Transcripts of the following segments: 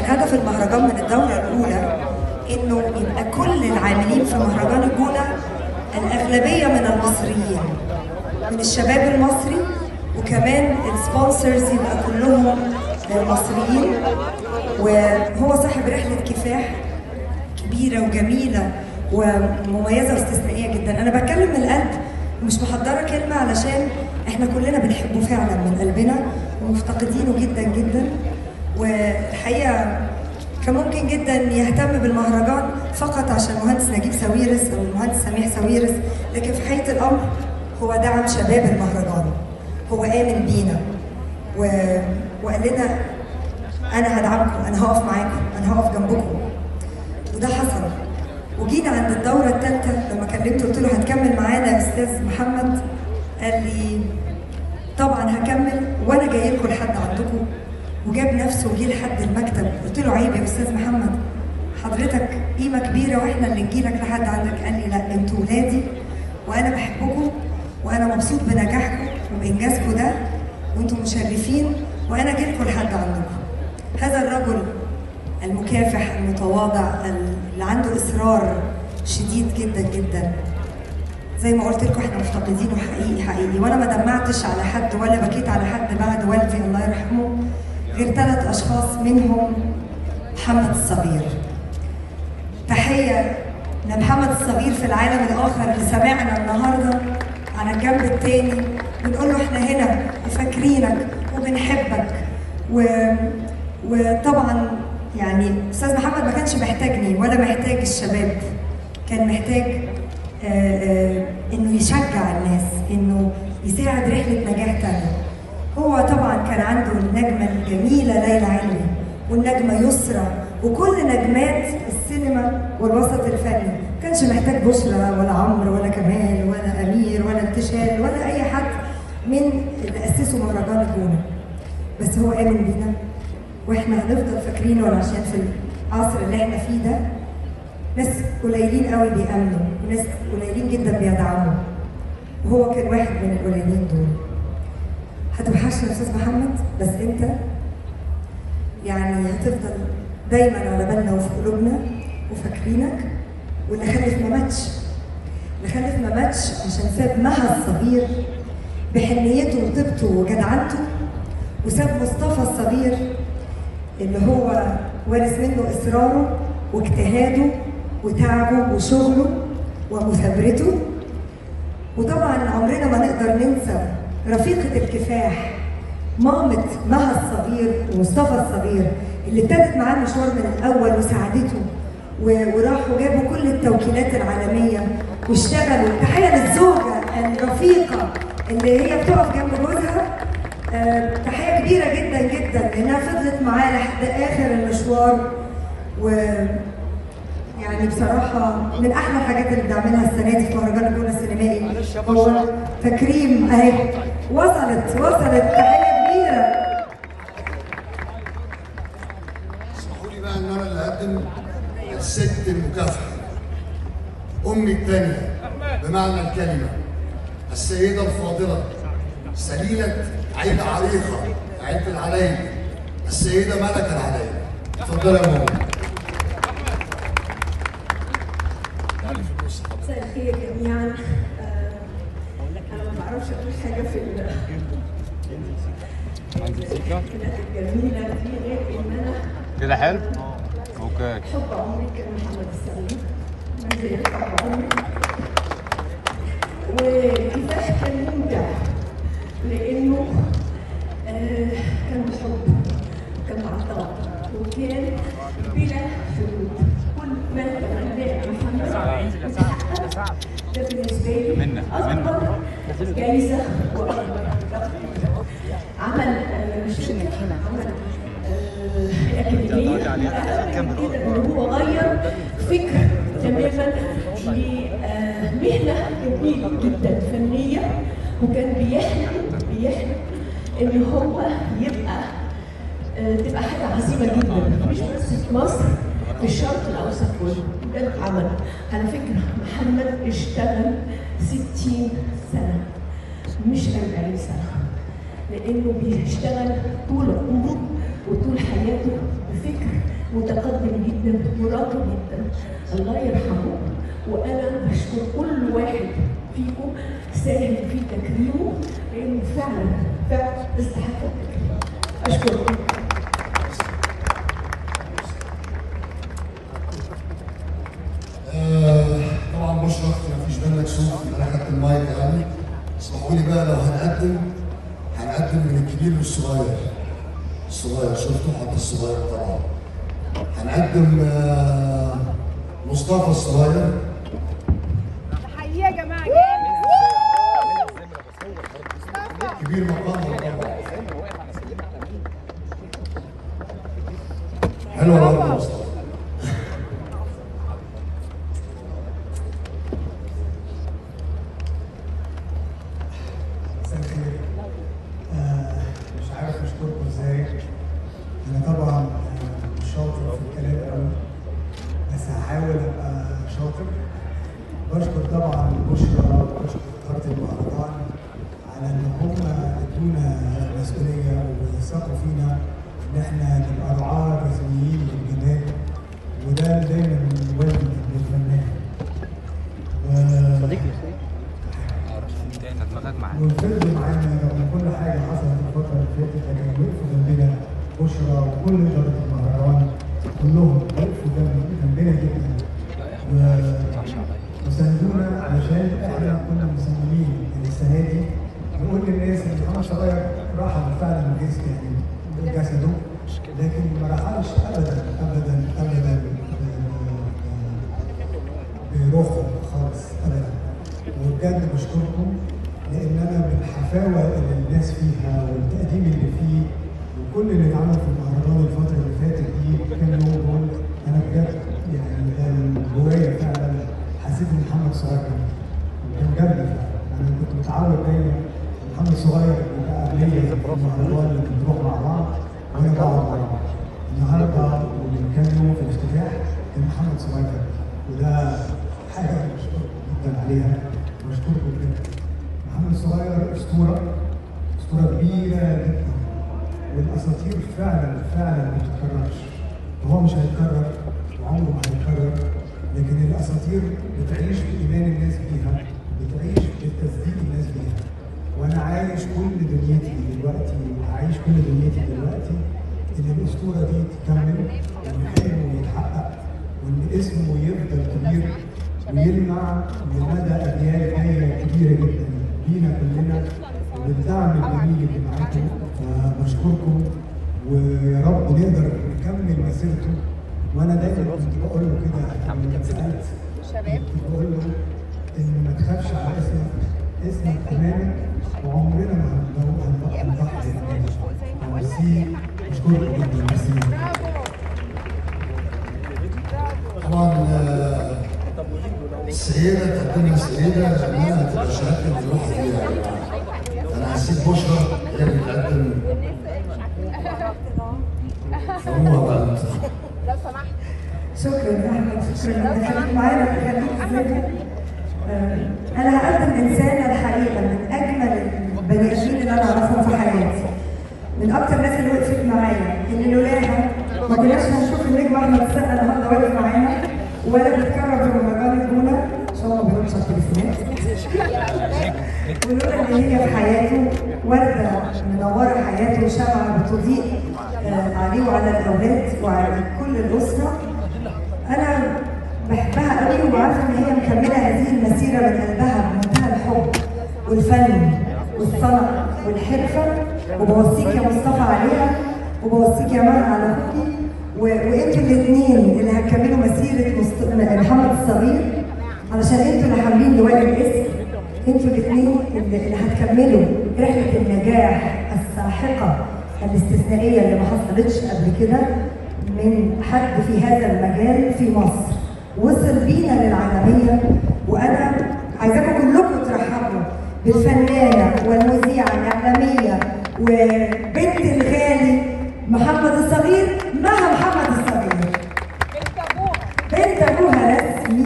هدف المهرجان من الدورة الأولى إنه يبقى كل العاملين في مهرجان الجونة الأغلبية من المصريين من الشباب المصري وكمان السبونسرز يبقى كلهم مصريين وهو صاحب رحلة كفاح كبيرة وجميلة ومميزة واستثنائية جدا أنا بتكلم من القلب ومش محضرة كلمة علشان احنا كلنا بنحبه فعلا من قلبنا ومفتقدينه جدا جدا والحقيقة كان ممكن جدا يهتم بالمهرجان فقط عشان المهندس نجيب ساويرس او المهندس سميح ساويرس لكن في حقيقة الأمر هو دعم شباب المهرجان هو آمن بينا و... وقال لنا أنا هدعمكم أنا هقف معاكم أنا هقف جنبكم وده حصل وجينا عند الدورة الثالثة لما كلمته قلت له هتكمل معانا يا أستاذ محمد قال لي طبعا هكمل وأنا جاي لكم لحد عندكم وجاب نفسه وجه لحد المكتب قلت له عيب يا أستاذ محمد حضرتك قيمة كبيرة وإحنا اللي نجيلك لحد عندك قال لي لا أنتوا ولادي وأنا بحبكم وأنا مبسوط بنجاحكم وبإنجازكم ده وأنتوا مشرفين وأنا جاي لحد عندكم هذا الرجل المكافح المتواضع اللي عنده اصرار شديد جدا جدا زي ما قلت لكم احنا مفتقدينه حقيقي حقيقي وانا ما دمعتش على حد ولا بكيت على حد بعد والدي الله يرحمه غير ثلاث اشخاص منهم محمد الصغير تحيه لمحمد الصغير في العالم الاخر اللي سمعنا النهارده على الجنب التاني بنقول له احنا هنا وفاكرينك وبنحبك و... وطبعا يعني استاذ محمد ما كانش محتاجني ولا محتاج الشباب كان محتاج آآ آآ انه يشجع الناس انه يساعد رحله نجاح تانية هو طبعا كان عنده النجمه الجميله ليلى علوي والنجمه يسرى وكل نجمات السينما والوسط الفني ما كانش محتاج بشرى ولا عمرو ولا كمال ولا امير ولا انتشال ولا اي حد من اللي اسسوا مهرجان الجونه بس هو امن بينا واحنا هنفضل فاكرينه عشان في العصر اللي احنا فيه ده ناس قليلين قوي بيأمنوا وناس قليلين جدا بيدعموا وهو كان واحد من القليلين دول هتوحشنا يا استاذ محمد بس انت يعني هتفضل دايما على بالنا وفي قلوبنا وفاكرينك واللي خلف ما ماتش اللي خلف ما ماتش عشان ساب مها الصغير بحنيته وطيبته وجدعنته وساب مصطفى الصغير اللي هو وارث منه اصراره واجتهاده وتعبه وشغله ومثابرته وطبعا عمرنا ما نقدر ننسى رفيقة الكفاح مامة مها الصغير ومصطفى الصغير اللي ابتدت معاه المشوار من الاول وساعدته وراحوا جابوا كل التوكيلات العالميه واشتغلوا تحيه للزوجه الرفيقه اللي هي بتقف جنب جوزها أه تحيه كبيره جدا جدا لانها فضلت معاه لحد اخر المشوار و يعني بصراحة من أحلى الحاجات اللي بنعملها السنة دي في مهرجان الجونة السينمائي هو تكريم أهي وصلت وصلت تحية كبيرة اسمحوا لي بقى إن أنا اللي أقدم الست المكافحة أمي الثانية بمعنى الكلمة السيدة الفاضلة سليلة عين عريقة عين العلي السيدة ملكة العلي اتفضلي يا ماما مساء الخير جميعا آه، انا ما بعرفش اقول حاجه في ال- الحفلات الجميله دي غير ان انا كده حلو؟ اوكي حب عمري كان محمد السليم ما زال حب عمري وكفاح كان ممتع لانه آه، كان بحب كان عطاء وكان بلا حدود كل ما تمناه محمد اتحقق. ده بالنسبه لي منا- اكبر جايزه واكبر عمل آه، شركه عمل آه، الاكاديميه أهم كده ان هو غير فكر تماما لمهنه جميله جدا فنيه وكان بيحلم بيحلم ان هو يبقى آه، تبقى حاجه عظيمه جدا مش بس في مصر في الشرق الاوسط كله ده اللي عمل على فكره محمد اشتغل 60 سنه مش 40 سنه لانه بيشتغل طول عمره وطول حياته بفكر متقدم جدا وراقي جدا الله يرحمه وانا بشكر كل واحد فيكم ساهم في تكريمه لانه فعلا فعلا استحق التكريم اشكركم آه، طبعا مشرف مفيش منك سوق انا خدت المايك يعني اسمحوا لي بقى لو هنقدم هنقدم من الكبير للصغير الصغير شفتوا حتى الصغير طبعا هنقدم آه، مصطفى الصغير تحية يا جماعة جامد كبير مقام طبعا حلوه الارض يا مصطفى مساء الخير آه، مش عارف اشكركم ازاي انا طبعا آه، مش شاطر في الكلام قوي بس هحاول ابقى شاطر بشكر طبعا بشرى وبشكر اداره المهرجان على ان هم ادونا مسؤوليه وثقوا فينا ان احنا نبقى رعاه رسميين للجمال وده دايما من والدي للفنان و- دماغك معاك وفضلوا معانا رغم كل حاجه حصلت الفتره اللي فاتت لكن وقفوا جنبنا بشرى وكل اداره المهرجان كلهم وقفوا جنب- جنبنا جدا و- وساندونا علشان احنا كنا مصممين ان السنه دي نقول للناس ان محمد صغير رحل فعلا من جسد يعني جسده لكن ما رحلش ابدا ابدا ابدا ب- بروحه خالص ابدا وبجد بشكركم لان انا بالحفاوه اللي الناس فيها والتقديم اللي فيه وكل اللي اتعمل في المهرجان الفتره اللي فاتت دي كام يوم دول انا بجد يعني ده من جوايا فعلا حسيت ان محمد صغير كان جنبي فعلا انا كنت متعود دايما محمد صغير يبقى قبليه في المهرجان اللي بنروح مع بعض وانا بقعد مع بعض النهارده ومن كام يوم في الافتتاح كان محمد صغير وده حاجه انا بشكركم جدا عليها وبشكركم جدا محمد صغير اسطوره اسطوره كبيره جدا والاساطير فعلا فعلا ما بتتكررش وهو مش هيتكرر وعمره ما هيتكرر لكن الاساطير بتعيش بايمان الناس بيها بتعيش بتصديق الناس بيها وانا عايش كل دنيتي دلوقتي وهعيش كل دنيتي دلوقتي ان الاسطوره دي تكمل وان حلمه يتحقق وان اسمه يفضل كبير ويلمع لمدى اجيال جايه كبيره جدا لينا كلنا وبالدعم الجميل اللي معاكم فبشكركم ويا رب نقدر نكمل مسيرته وانا دايما كنت بقول له كده لما سالت كنت بقول له ان ما تخافش على اسمك اسمك امانه وعمرنا ما هنضحي هنضحي ميرسي بشكركم جدا ميرسي طبعا آه، السيدة تقدمها سيدة لأنها تبقى شهادة الروح فيها أنا حسيت بشرى هي اللي بتقدم فهو بقى لو سمحت شكرا يا احمد شكرا انك خليك معانا خليك ازاي انا هقدم انسانه الحقيقه من اجمل البني ادمين اللي انا اعرفهم في حياتي من اكتر الناس اللي وقفت معايا اللي لولاها ما كناش هنشوف النجم احمد السقا النهارده واقف معانا ولا بيتكرم في مهرجان الجونه عشان هو ما بيردش على التليفونات ولولا ان هي في حياته ورده منوره حياته وشمعه بتضيء آه، عليه وعلى الاولاد وعلى كل الاسره انا بحبها قوي وعارفه ان هي مكمله هذه المسيره من قلبها بمنتهى الحب والفن والصنع والحرفه وبوصيك يا مصطفى عليها وبوصيك يا مرة على اخوكي و- وانتوا الاثنين اللي هتكملوا مسيره مست... محمد الصغير علشان انتوا اللي حاملين لواء الاسم انتوا الاثنين اللي اللي هتكملوا رحله النجاح الساحقه الاستثنائيه اللي ما حصلتش قبل كده من حد في هذا المجال في مصر وصل بينا للعالميه وانا عايزاكم كلكم ترحبوا بالفنانه والمذيعه الاعلاميه وبنت الغالي محمد الصغير مع محمد الصغير بنت ابوها بنت ابوها رسمي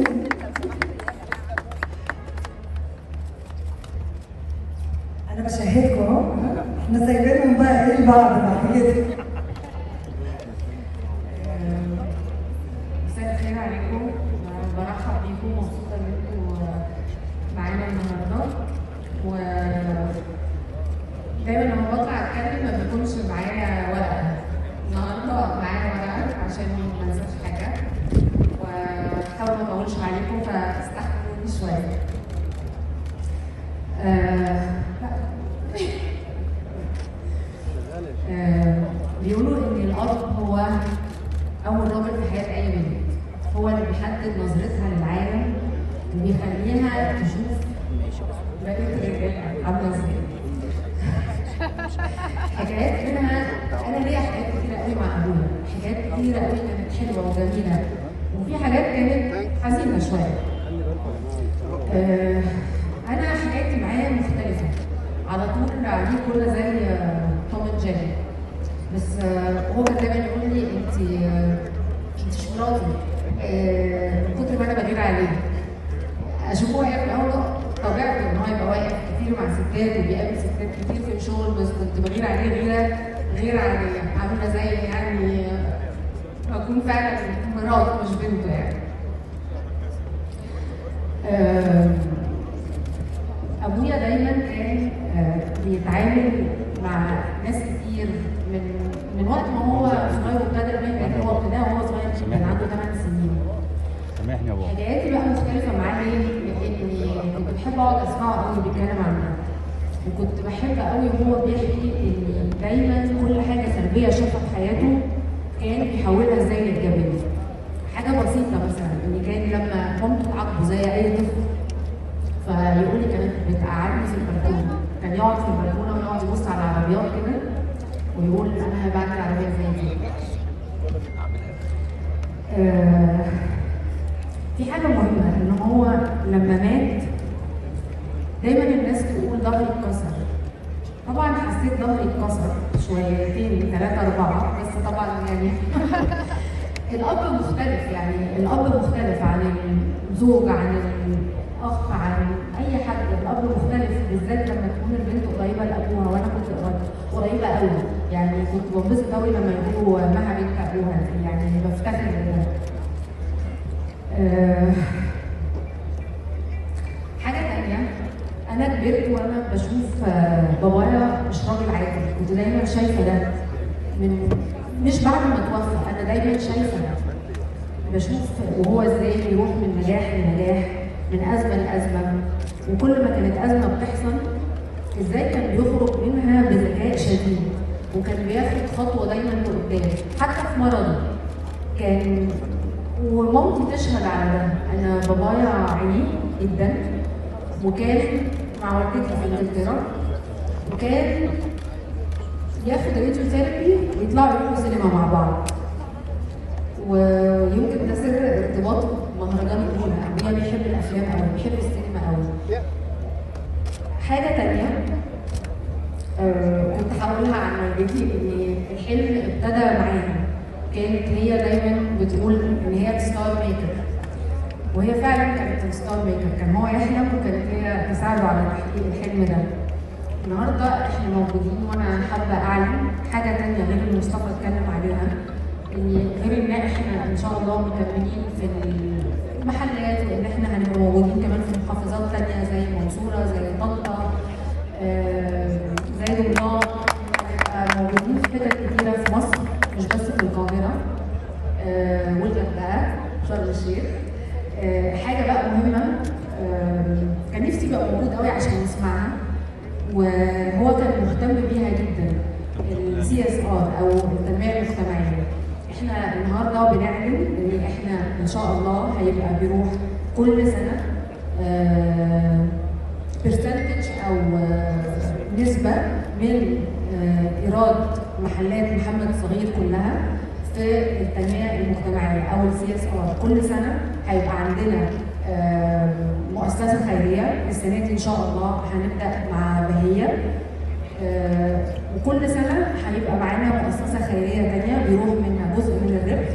انا بشاهدكم اهو احنا سايبينهم بقى ايه لبعض بعد كده آه، اول راجل في حياه اي بنت هو اللي بيحدد نظرتها للعالم وبيخليها تشوف بقيه الرجاله عامله ازاي حكايات منها انا ليا حاجات كتيره قوي مع ابويا حاجات كتيره قوي كانت حلوه وجميله وفي حاجات كانت حزينه شويه آه، انا حكايتي معاه مختلفه على طول عليه كل زي آه، توم اند جيري بس آه، هو كان دايما يقول لي انت انت مش مراتي آه، من كتر ما انا بغير عليه اشوفه واقف الاول طبيعته ان هو يبقى واقف كتير مع ستات وبيقابل ستات كتير في الشغل بس كنت بغير عليه غيره غير عاديه عامله زي يعني آه، اكون فعلا مراته مش بنته يعني آه، ابويا دايما كان آه، بيتعامل مع ناس كتير من من وقت ما هو صغير وابتدى المهنه هو ابتدى وهو صغير كان عنده 8 سنين سامحني يا بابا حكاياتي بقى مختلفة معاه ليه؟ لأني كنت بحب أقعد أسمعه قوي بيتكلم عن ده. وكنت بحب قوي وهو بيحكي إن دايما كل حاجة سلبية شافها في حياته كان بيحولها إزاي لإيجابية. حاجة بسيطة مثلا إن كان لما مامته تعاقبه زي أي طفل فيقول لي كانت بتقعدني في البلكونة. كان يقعد في البلكونة ويقعد يبص على العربيات كده ويقول أنا هبعت العربية زي دي. آه، في حاجة مهمة إن هو لما مات دايما الناس تقول ظهري اتكسر. طبعا حسيت ظهري اتكسر شويتين ثلاثة أربعة بس طبعا يعني الأب مختلف يعني الأب مختلف عن الزوج عن الأخ عن أي حد الأب مختلف بالذات لما تكون البنت قريبة لأبوها وأنا كنت قريبة- قريبة قوي يعني كنت بنبسط قوي لما يقولوا مها بنت أبوها يعني بفتخر بده. آه، حاجة تانية أنا كبرت وأنا بشوف آه، بابايا مش راجل عادي كنت دايما شايفة ده من مش بعد ما توفى أنا دايما شايفة ده بشوف وهو ازاي بيروح من نجاح لنجاح من أزمة لأزمة وكل ما كانت أزمة بتحصل ازاي كان بيخرج منها بذكاء شديد وكان بياخد خطوة دايما لقدام حتى في مرضه كان ومامتي تشهد على ده انا بابايا عينيه جدا وكان مع والدتي في انجلترا وكان ياخد راديو ثيرابي ويطلعوا يروحوا سينما مع بعض ويمكن ده سر ارتباطه بمهرجان الاولى ابويا بيحب الافلام قوي بيحب السينما قوي حاجه تانية آه، كنت هقولها عن والدتي ان الحلم ابتدى معاها كانت هي دايما بتقول ان هي ستار ميكر وهي فعلا كانت ستار ميكر كان هو يحلم وكانت هي تساعده على تحقيق الحلم ده النهارده احنا موجودين وانا حابه اعلن حاجه تانية غير اللي مصطفى اتكلم عليها ان غير ان احنا ان شاء الله مكملين في المحلات وان احنا هنبقى موجودين كمان في محافظات تانية زي المنصوره زي طنطا آه، زي دمياط هنبقى موجودين في حتت كتيره في مصر مش بس في القاهره آه، والغردقه شرم الشيخ آه، حاجه بقى مهمه آه، كان نفسي يبقى موجود قوي عشان نسمعها وهو كان مهتم بيها جدا السي اس ار او التنميه المجتمعيه احنا النهارده بنعلن ان احنا ان شاء الله هيبقى بيروح كل سنه برسنتج او آه، نسبه من آه، ايراد محلات محمد صغير كلها في التنميه المجتمعيه او السي اس ار كل سنه هيبقى عندنا آه، مؤسسه خيريه السنه دي ان شاء الله هنبدا مع بهيه آه، وكل سنه هيبقى معانا مؤسسه خيريه تانية بيروح منها جزء من الربح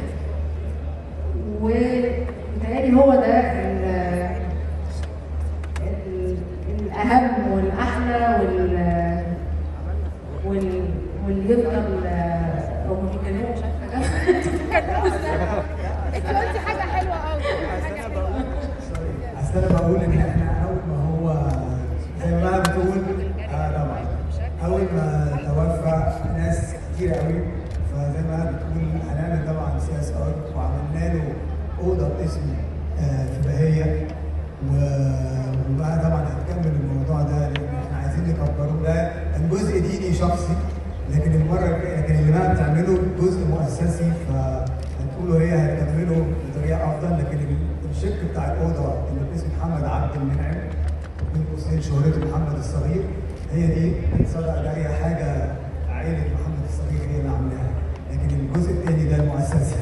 ومتهيألي هو ده ال- ال- الاهم والاحلى وال وال واللي يفضل هم بيتكلموا مش عارفه انت قلتي حاجه حلوه قوي حاجه حلوه اصل انا بقول ان احنا اول ما هو زي ما بقى بتقول اه طبعا اول ما توفى ناس كتير قوي فزي ما بتقول هنعمل طبعا سي اس ار وعملنا له اوضه باسم آه، في بهيه و- وبقى طبعا هنكمل الموضوع ده لان احنا عايزين نكبره ده كان جزء ديني شخصي لكن المره الجايه لكن اللي بقى بتعمله جزء مؤسسي فهتقولوا بتقولوا هي هتكمله بطريقه افضل لكن الشق بتاع الاوضه اللي باسم محمد عبد المنعم بين قوسين شهرته محمد الصغير هي دي بتصدق ده هي حاجه عائله محمد الصغير هي اللي عاملاها لكن الجزء الثاني ده المؤسسه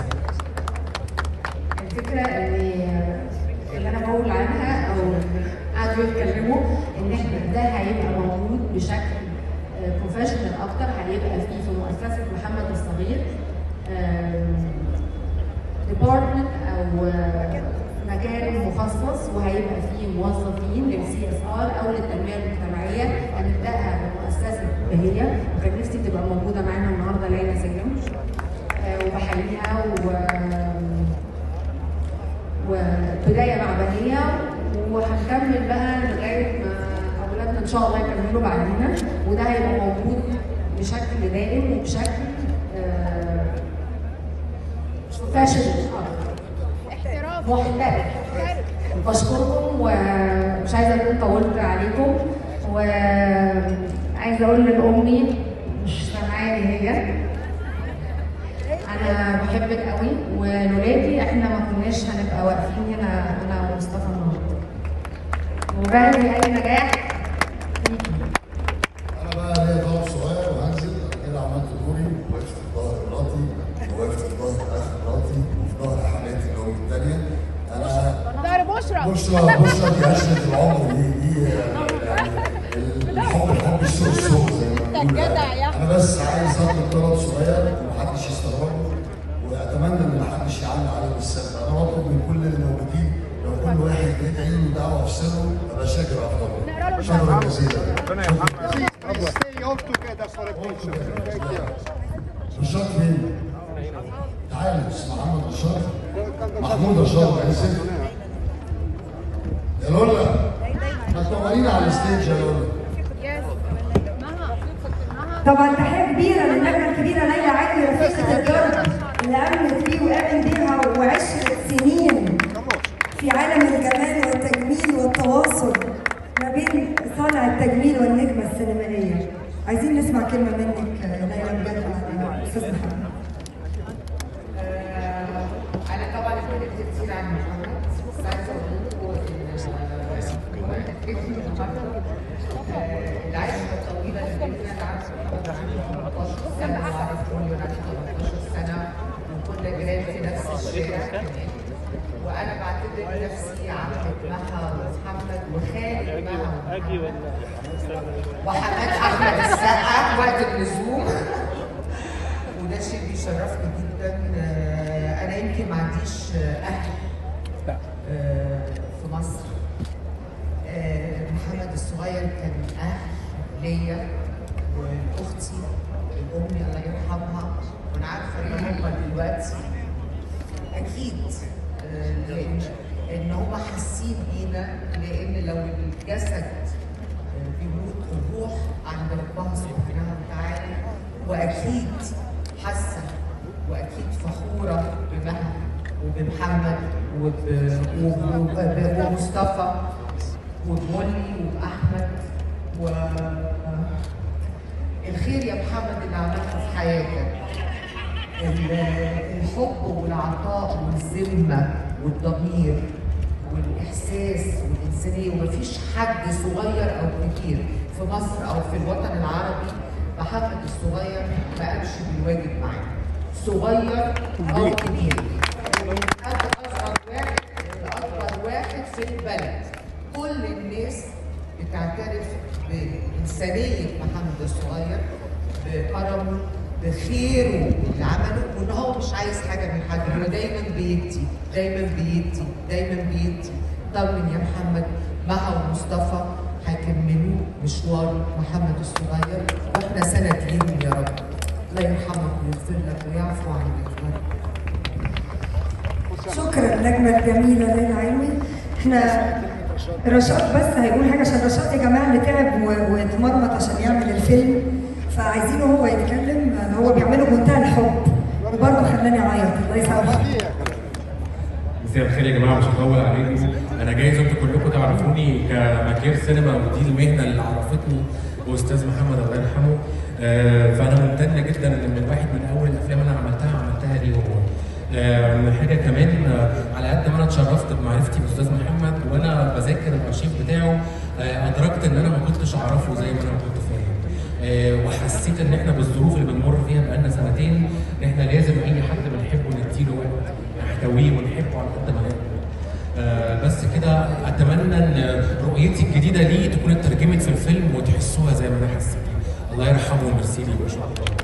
الفكره ان اللي انا بقول عنها او قعدوا يتكلموا ان احنا ده هيبقى موجود بشكل بروفيشنال اكتر هيبقى فيه في مؤسسه محمد الصغير ديبارتمنت او آه، مكان مخصص وهيبقى فيه موظفين للسي اس ار او للتنميه المجتمعيه هنبداها بمؤسسه بهيه وكان نفسي تبقى موجوده معانا النهارده ليلى سلم آه، وبحييها و وبدايه مع بهيه وهنكمل بقى لغايه ما اولادنا ان شاء الله يكملوا بعدينا وده هيبقى موجود بشكل دائم وبشكل فاشل احتراف محترف بشكركم ومش عايزه اكون طولت عليكم وعايزه اقول لامي مش سامعاني هي انا بحبك قوي ولولادي احنا ما كناش هنبقى واقفين هنا انا ومصطفى النهارده وبهدي اي نجاح ليكي انا بقى ليا طلب صغير وهنزل أنا كده عملت دوري وقفت في ظهر مراتي وقفت في ظهر اخ مراتي وفي ظهر حماتي الام الثانيه انا ظهر بشرى بشرى بشرى دي عشرة العمر دي دي يعني الحب الحب السوق السوق زي ما انت بنقول جدع يا انا بس عايز اطلب طلب صغير ومحدش يستغربه واتمنى ان محدش يعلق عليه بالسبب انا بطلب من كل الموجودين لو كل واحد يدعي له دعوه في سره ابقى شاكر نقرا له افضل شكرا جزيلا Stay all together for a picture. Thank you. رشاد فين؟ تعالى اسم محمد رشاد محمود رشاد اسف يا لولا ما تنورينا على الستيج يا لولا يس مها مها طبعا تحيه كبيره للنجمه الكبيره ليلى علي رفيقه الدرب اللي امنت بيه وامن بيها وعشره سنين في عالم الجمال والتجميل والتواصل ما بين صانع التجميل والنجمه السينمائيه عايزين نسمع كلمه منك يا ليلى بجد على استاذ محمد آه، انا طبعا اتكلمت كتير عن محمد بس عايزه اقول لكم ان آه، فكرتي النهارده آه، العشره الطويله اللي بيننا انا عارفه محمد 18 سنه وعرفت مليونات 18 سنه وكنا جيران في نفس الشارع كمان وانا بعتبر نفسي عمة مها ومحمد وخالد مها وحماد احمد السقا وقت اللزوم وده شيء بيشرفني جدا آه، انا يمكن ما عنديش آه، اهل آه، في مصر آه، محمد الصغير كان اهل ليا واختي امي الله يرحمها وانا عارفه ان هم دلوقتي اكيد آه، لان ان هم حاسين بينا لان لو الجسد آه، بيموت الروح عند ربها سبحانه وتعالى واكيد حاسه واكيد فخوره بمها وبمحمد وب- وب- وب- ومصطفى وبمولي وباحمد و الخير يا محمد اللي عملته في حياتك ال- الحب والعطاء والذمه والضمير والاحساس والانسانيه ومفيش حد صغير او كبير في مصر او في الوطن العربي محمد الصغير ما قامش بالواجب معاه صغير او كبير من حد اصغر واحد لاكبر واحد في البلد كل الناس بتعترف بانسانيه محمد الصغير بكرمه بخيره اللي عمله وان هو مش عايز حاجه من حد هو دايما بيدي دايما بيدي دايما بيدي طمن يا محمد مها ومصطفى هيكملوا مشوار محمد الصغير واحنا سند ليهم يا رب الله يرحمك ويغفر لك ويعفو عنك يا رب شكرا النجمة الجميلة ليلى علوي احنا رشاد بس هيقول حاجة عشان رشاد يا جماعة اللي تعب و- واتمرمط عشان يعمل الفيلم فعايزينه هو يتكلم هو بيعمله بمنتهى الحب وبرضه خلاني اعيط الله يسامحه مساء الخير يا جماعه مش هطول عليكم انا جايز انتوا كلكم تعرفوني كمكير سينما ودي المهنه اللي عرفتني واستاذ محمد الله يرحمه آه، فانا ممتن جدا ان من واحد من اول الافلام اللي انا عملتها عملتها ليه هو آه، وحاجه كمان آه، على قد ما انا اتشرفت بمعرفتي باستاذ محمد وانا بذاكر الارشيف بتاعه آه، ادركت ان انا ما كنتش اعرفه زي ما انا كنت فاهم آه، وحسيت ان احنا بالظروف اللي بنمر فيها بقالنا سنتين ان احنا لازم اي حد بنحبه نديله وقت نحتويه ونحبه على قد ما نقدر آه، بس كده اتمنى ان رؤيتي الجديده ليه تكون اترجمت في الفيلم وتحسوها زي ما انا حسيت الله يرحمه وميرسي لي وشكرا